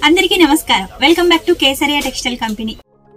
అందరికీ నమస్కారం welcome back to Kesariya textile company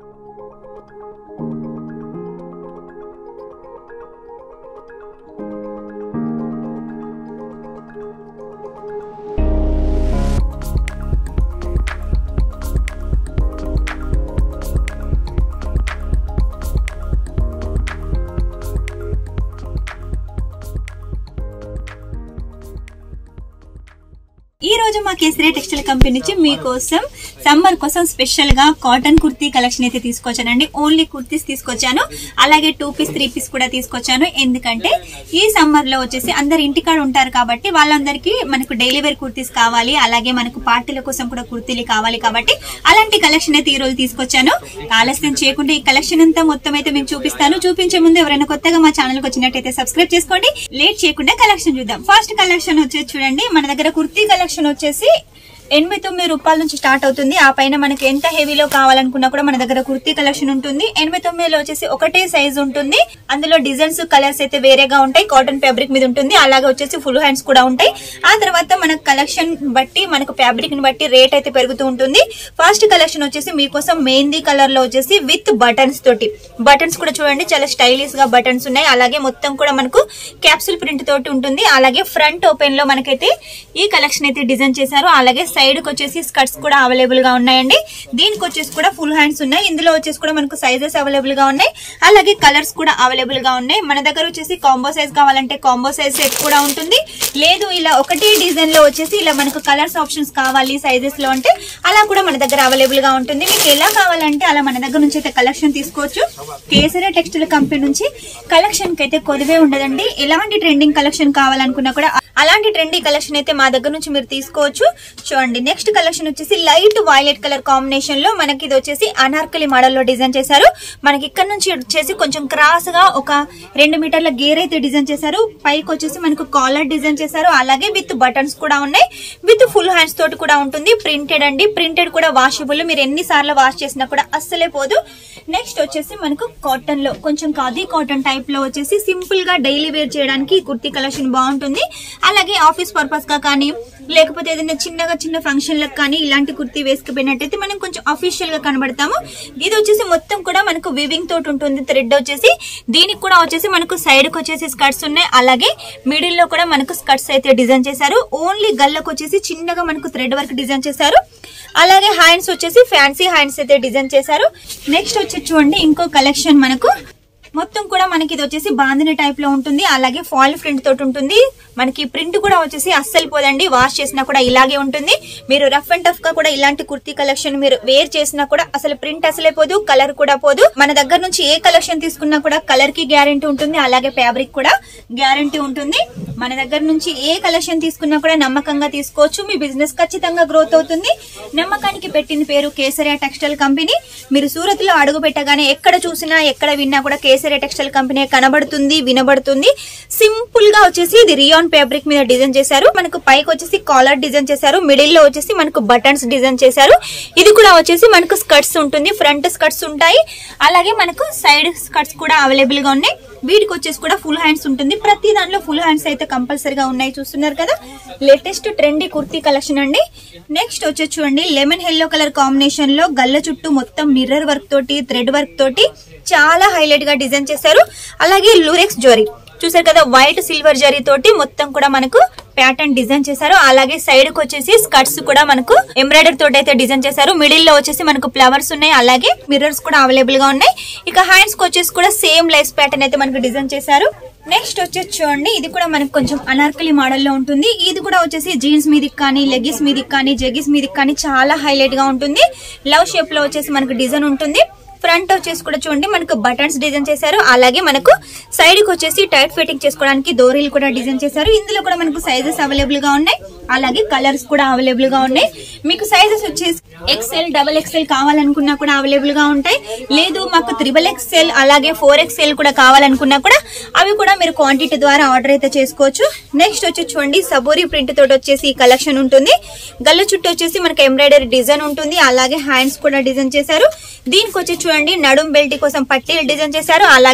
ఈ రోజు మా కేసరి టెక్స్టైల్ కంపెనీ నుంచి మీకోసం సమ్మర్ కోసం స్పెషల్ గా కాటన్ కుర్తీ కలెక్షన్ అయితే తీసుకొచ్చానండి ఓన్లీ కుర్తీస్ తీసుకొచ్చాను అలాగే టూ పీస్ త్రీ పీస్ కూడా తీసుకొచ్చాను ఎందుకంటే ఈ సమ్మర్ లో వచ్చేసి అందరు ఇంటికాడ ఉంటారు కాబట్టి వాళ్ళందరికీ మనకు డైలీ వేర్ కుర్తీస్ కావాలి అలాగే మనకు పార్టీల కోసం కూడా కుర్తీలు కావాలి కాబట్టి అలాంటి కలెక్షన్ అయితే ఈ రోజు తీసుకొచ్చాను ఆలస్యం చేయకుండా ఈ కలెక్షన్ అంతా మొత్తం అయితే మీకు చూపిస్తాను చూపించే ముందు ఎవరైనా కొత్తగా మా ఛానల్ కి వచ్చినట్టయితే సబ్స్క్రైబ్ చేసుకోండి లేట్ చేయకుండా కలెక్షన్ చూద్దాం ఫస్ట్ కలెక్షన్ వచ్చేసి చూడండి మన దగ్గర కుర్తీ కలెక్షన్ వచ్చేసి ఎనభై తొమ్మిది రూపాయల నుంచి స్టార్ట్ అవుతుంది ఆ పైన మనకి ఎంత హెవీలో కావాలనుకున్నా కూడా మన దగ్గర కుర్తీ కలెక్షన్ ఉంటుంది ఎనభై తొమ్మిదిలో వచ్చేసి ఒకటే సైజ్ ఉంటుంది అందులో డిజైన్స్ కలర్స్ అయితే వేరేగా ఉంటాయి కాటన్ ఫ్యాబ్రిక్ మీద ఉంటుంది అలాగే వచ్చేసి ఫుల్ హ్యాండ్స్ కూడా ఉంటాయి ఆ తర్వాత మనకు కలెక్షన్ బట్టి మనకు ఫ్యాబ్రిక్ ని బట్టి రేట్ అయితే పెరుగుతూ ఉంటుంది ఫస్ట్ కలెక్షన్ వచ్చేసి మీకోసం మెహందీ కలర్ లో వచ్చేసి విత్ బటన్స్ తోటి బటన్స్ కూడా చూడండి చాలా స్టైలిష్ గా బటన్స్ ఉన్నాయి అలాగే మొత్తం కూడా మనకు క్యాప్సూల్ ప్రింట్ తోటి ఉంటుంది అలాగే ఫ్రంట్ ఓపెన్ లో మనకైతే ఈ కలెక్షన్ అయితే డిజైన్ చేశారు అలాగే సైడ్ కి వచ్చేసి స్కర్ట్స్ కూడా అవైలబుల్ గా ఉన్నాయండి దీనికి వచ్చేసి కూడా ఫుల్ హ్యాండ్స్ ఉన్నాయి ఇందులో వచ్చేసి కూడా మనకు సైజెస్ అవైలబుల్ గా ఉన్నాయి అలాగే కలర్స్ కూడా అవైలబుల్ గా ఉన్నాయి మన దగ్గర వచ్చేసి కాంబో సైజ్ కావాలంటే కాంబో సైజ్ సెట్ కూడా ఉంటుంది లేదు ఇలా ఒకటే డిజైన్ లో వచ్చేసి ఇలా మనకు కలర్స్ ఆప్షన్స్ కావాలి సైజెస్ లో అంటే అలా కూడా మన దగ్గర అవైలబుల్ గా ఉంటుంది మీకు ఎలా కావాలంటే అలా మన దగ్గర నుంచి అయితే కలెక్షన్ తీసుకోవచ్చు కేసరి టెక్స్టైల్ కంపెనీ నుంచి కలెక్షన్ కి అయితే కొదివే ఉండదండి ఎలాంటి ట్రెండింగ్ కలెక్షన్ కావాలనుకున్నా కూడా అలాంటి ట్రెండీ కలెక్షన్ అయితే మా దగ్గర నుంచి మీరు తీసుకోవచ్చు చూడండి నెక్స్ట్ కలెక్షన్ వచ్చేసి లైట్ వైలెట్ కలర్ కాంబినేషన్ లో మనకి ఇది వచ్చేసి అనార్కలి మోడల్ లో డిజైన్ చేశారు మనకి ఇక్కడ నుంచి వచ్చేసి కొంచెం క్రాస్ గా ఒక రెండు మీటర్ల గేర్ అయితే డిజైన్ చేశారు పైకి వచ్చేసి మనకు కాలర్ డిజైన్ చేశారు అలాగే విత్ బటన్స్ కూడా ఉన్నాయి విత్ ఫుల్ హ్యాండ్స్ తోటి కూడా ఉంటుంది ప్రింటెడ్ అండి ప్రింటెడ్ కూడా వాషబుల్ మీరు ఎన్ని సార్లు వాష్ చేసినా కూడా అస్సలే పోదు నెక్స్ట్ వచ్చేసి మనకు కాటన్ లో కొంచెం ఖాదీ కాటన్ టైప్ లో వచ్చేసి సింపుల్ గా డైలీ వేర్ చేయడానికి ఈ కుర్తీ కలెక్షన్ బాగుంటుంది అలాగే ఆఫీస్ పర్పస్ గా కానీ లేకపోతే ఏదైనా చిన్నగా చిన్న ఫంక్షన్ లకు కానీ ఇలాంటి కుర్తీ వేసుకుపోయినట్టయితే మనం కొంచెం అఫీషియల్ గా కనబడతాము ఇది వచ్చేసి మొత్తం కూడా మనకు వివింగ్ తోటి ఉంటుంది థ్రెడ్ వచ్చేసి దీనికి కూడా వచ్చేసి మనకు సైడ్ కి వచ్చేసి స్కర్ట్స్ ఉన్నాయి అలాగే మిడిల్ లో కూడా మనకు స్కర్ట్స్ అయితే డిజైన్ చేశారు ఓన్లీ గల్లకు వచ్చేసి చిన్నగా మనకు థ్రెడ్ వర్క్ డిజైన్ చేశారు అలాగే హ్యాండ్స్ వచ్చేసి ఫ్యాన్సీ హ్యాండ్స్ అయితే డిజైన్ చేశారు నెక్స్ట్ వచ్చి చూడండి ఇంకో కలెక్షన్ మనకు మొత్తం కూడా మనకి ఇది వచ్చేసి బాందిని టైప్ లో ఉంటుంది అలాగే ఫాల్ ప్రింట్ తోటి ఉంటుంది మనకి ప్రింట్ కూడా వచ్చేసి అస్సలు పోదండి వాష్ చేసినా కూడా ఇలాగే ఉంటుంది మీరు రఫ్ అండ్ టఫ్ గా కూడా ఇలాంటి కుర్తీ కలెక్షన్ మీరు వేర్ చేసినా కూడా అసలు ప్రింట్ అసలే పోదు కలర్ కూడా పోదు మన దగ్గర నుంచి ఏ కలెక్షన్ తీసుకున్నా కూడా కలర్ కి గ్యారంటీ ఉంటుంది అలాగే ఫ్యాబ్రిక్ కూడా గ్యారంటీ ఉంటుంది మన దగ్గర నుంచి ఏ కలెక్షన్ తీసుకున్నా కూడా నమ్మకంగా తీసుకోవచ్చు మీ బిజినెస్ ఖచ్చితంగా గ్రోత్ అవుతుంది నమ్మకానికి పెట్టిన పేరు కేసరియా టెక్స్టైల్ కంపెనీ మీరు సూరత్ లో అడుగు పెట్టగానే ఎక్కడ చూసినా ఎక్కడ విన్నా కూడా కేసరియా టెక్స్టైల్ కంపెనీ కనబడుతుంది వినబడుతుంది సింపుల్ గా వచ్చేసి ఇది రియాన్ ఫ్యాబ్రిక్ మీద డిజైన్ చేశారు మనకు పైకి వచ్చేసి కాలర్ డిజైన్ చేశారు మిడిల్ లో వచ్చేసి మనకు బటన్స్ డిజైన్ చేశారు ఇది కూడా వచ్చేసి మనకు స్కర్ట్స్ ఉంటుంది ఫ్రంట్ స్కర్ట్స్ ఉంటాయి అలాగే మనకు సైడ్ స్కర్ట్స్ కూడా అవైలబుల్ గా ఉన్నాయి వీటికి వచ్చేసి కూడా ఫుల్ హ్యాండ్స్ ఉంటుంది ప్రతి దాంట్లో ఫుల్ హ్యాండ్స్ అయితే కంపల్సరీగా ఉన్నాయి చూస్తున్నారు కదా లేటెస్ట్ ట్రెండీ కుర్తీ కలెక్షన్ అండి నెక్స్ట్ వచ్చేసి చూడండి లెమన్ ఎల్లో కలర్ కాంబినేషన్ లో గల్ల చుట్టూ మొత్తం మిర్రర్ వర్క్ తోటి థ్రెడ్ వర్క్ తోటి చాలా హైలైట్ గా డిజైన్ చేశారు అలాగే లూరెక్స్ జోరీ చూసారు కదా వైట్ సిల్వర్ జరీ తోటి మొత్తం కూడా మనకు ప్యాటర్న్ డిజైన్ చేశారు అలాగే సైడ్ కి వచ్చేసి స్కర్ట్స్ కూడా మనకు ఎంబ్రాయిడరీ తోటి అయితే డిజైన్ చేశారు మిడిల్ లో వచ్చేసి మనకు ఫ్లవర్స్ ఉన్నాయి అలాగే మిర్రర్స్ కూడా అవైలబుల్ గా ఉన్నాయి ఇక హ్యాండ్స్ కి వచ్చేసి కూడా సేమ్ లైస్ ప్యాటర్న్ అయితే మనకు డిజైన్ చేశారు నెక్స్ట్ వచ్చేసి చూడండి ఇది కూడా మనకు కొంచెం అనార్కలి మోడల్ లో ఉంటుంది ఇది కూడా వచ్చేసి జీన్స్ మీదకి కానీ లెగిస్ మీదకి కానీ జెగిస్ మీదకి కానీ చాలా హైలైట్ గా ఉంటుంది లవ్ షేప్ లో వచ్చేసి మనకు డిజైన్ ఉంటుంది ఫ్రంట్ వచ్చేసి కూడా చూడండి మనకు బటన్స్ డిజైన్ చేశారు అలాగే మనకు సైడ్ కి వచ్చేసి టైట్ ఫిట్టింగ్ చేసుకోవడానికి డోరీలు కూడా డిజైన్ చేశారు ఇందులో కూడా మనకు సైజెస్ అవైలబుల్ గా ఉన్నాయి అలాగే కలర్స్ కూడా అవైలబుల్ గా ఉన్నాయి మీకు సైజెస్ వచ్చేసి ఎక్సెల్ డబల్ ఎక్సెల్ కావాలనుకున్నా కూడా అవైలబుల్ గా ఉంటాయి లేదు మాకు త్రిబుల్ ఎక్సెల్ అలాగే ఫోర్ ఎక్సెల్ కూడా కావాలనుకున్నా కూడా అవి కూడా మీరు క్వాంటిటీ ద్వారా ఆర్డర్ అయితే చేసుకోవచ్చు నెక్స్ట్ వచ్చి చూడండి సబోరీ ప్రింట్ తోటి వచ్చేసి ఈ కలెక్షన్ ఉంటుంది గల్ల చుట్టూ వచ్చేసి మనకి ఎంబ్రాయిడరీ డిజైన్ ఉంటుంది అలాగే హ్యాండ్స్ కూడా డిజైన్ చేశారు దీనికి వచ్చి చూడండి నడుం బెల్ట్ కోసం పట్టీలు డిజైన్ చేశారు అలాగే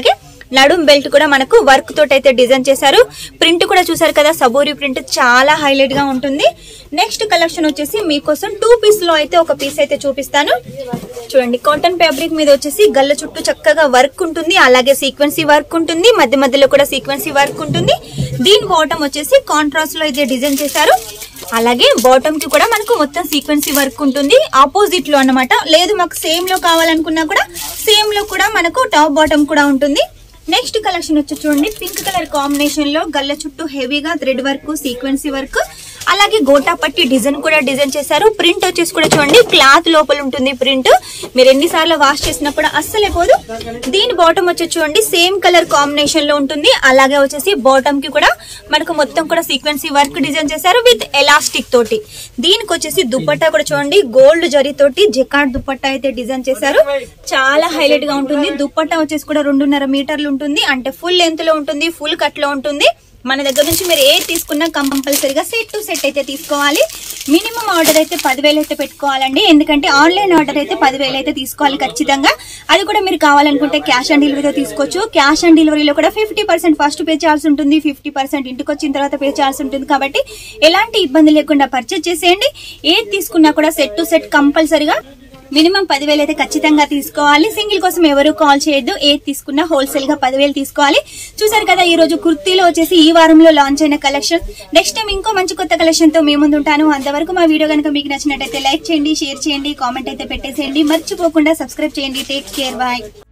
నడుం బెల్ట్ కూడా మనకు వర్క్ తోటి అయితే డిజైన్ చేశారు ప్రింట్ కూడా చూసారు కదా సబూరి ప్రింట్ చాలా హైలైట్ గా ఉంటుంది నెక్స్ట్ కలెక్షన్ వచ్చేసి మీకోసం టూ పీస్ లో అయితే ఒక పీస్ అయితే చూపిస్తాను చూడండి కాటన్ ఫ్యాబ్రిక్ మీద వచ్చేసి గల్ల చుట్టూ చక్కగా వర్క్ ఉంటుంది అలాగే సీక్వెన్సీ వర్క్ ఉంటుంది మధ్య మధ్యలో కూడా సీక్వెన్సీ వర్క్ ఉంటుంది దీని బాటమ్ వచ్చేసి కాంట్రాస్ట్ లో అయితే డిజైన్ చేశారు అలాగే బాటమ్ కి కూడా మనకు మొత్తం సీక్వెన్సీ వర్క్ ఉంటుంది ఆపోజిట్ లో అన్నమాట లేదు మాకు సేమ్ లో కావాలనుకున్నా కూడా సేమ్ లో కూడా మనకు టాప్ బాటమ్ కూడా ఉంటుంది నెక్స్ట్ కలెక్షన్ వచ్చి చూడండి పింక్ కలర్ కాంబినేషన్ లో గల్ల చుట్టూ హెవీగా థ్రెడ్ వర్క్ సీక్వెన్సీ వర్క్ అలాగే గోటా పట్టి డిజైన్ కూడా డిజైన్ చేశారు ప్రింట్ వచ్చేసి కూడా చూడండి క్లాత్ లోపల ఉంటుంది ప్రింట్ మీరు ఎన్నిసార్లు వాష్ చేసినా కూడా అస్సలే పోదు దీని బాటమ్ వచ్చేసి చూడండి సేమ్ కలర్ కాంబినేషన్ లో ఉంటుంది అలాగే వచ్చేసి బాటమ్ కి కూడా మనకు మొత్తం కూడా సీక్వెన్సీ వర్క్ డిజైన్ చేశారు విత్ ఎలాస్టిక్ తోటి దీనికి వచ్చేసి దుపట్టా కూడా చూడండి గోల్డ్ జరీ తోటి జకాట్ దుపట్టా అయితే డిజైన్ చేశారు చాలా హైలైట్ గా ఉంటుంది దుపట్టా వచ్చేసి కూడా రెండున్నర మీటర్లు ఉంటుంది అంటే ఫుల్ లెంత్ లో ఉంటుంది ఫుల్ కట్ లో ఉంటుంది మన దగ్గర నుంచి మీరు ఏ తీసుకున్నా కంపల్సరీగా సెట్ టు సెట్ అయితే తీసుకోవాలి మినిమం ఆర్డర్ అయితే పదివేలు అయితే పెట్టుకోవాలండి ఎందుకంటే ఆన్లైన్ ఆర్డర్ అయితే పదివేలు అయితే తీసుకోవాలి ఖచ్చితంగా అది కూడా మీరు కావాలనుకుంటే క్యాష్ ఆన్ డెలివరీతో తీసుకోవచ్చు క్యాష్ ఆన్ డెలివరీలో కూడా ఫిఫ్టీ పర్సెంట్ ఫస్ట్ పే చేయాల్సి ఉంటుంది ఫిఫ్టీ పర్సెంట్ ఇంటికి వచ్చిన తర్వాత పే చేయాల్సి ఉంటుంది కాబట్టి ఎలాంటి ఇబ్బంది లేకుండా పర్చేజ్ చేసేయండి ఏది తీసుకున్నా కూడా సెట్ టు సెట్ కంపల్సరీగా మినిమం పదివేలు అయితే ఖచ్చితంగా తీసుకోవాలి సింగిల్ కోసం ఎవరు కాల్ చేయొద్దు ఏది తీసుకున్నా హోల్సేల్ గా పదివేలు తీసుకోవాలి చూసారు కదా ఈ రోజు కుర్తీలో వచ్చేసి ఈ వారంలో లాంచ్ అయిన కలెక్షన్ నెక్స్ట్ టైం ఇంకో మంచి కొత్త కలెక్షన్ తో మీ ముందు ఉంటాను అంతవరకు మా వీడియో కనుక మీకు నచ్చినట్టయితే లైక్ చేయండి షేర్ చేయండి కామెంట్ అయితే పెట్టేసేయండి మర్చిపోకుండా సబ్స్క్రైబ్ చేయండి టేక్ కేర్ బాయ్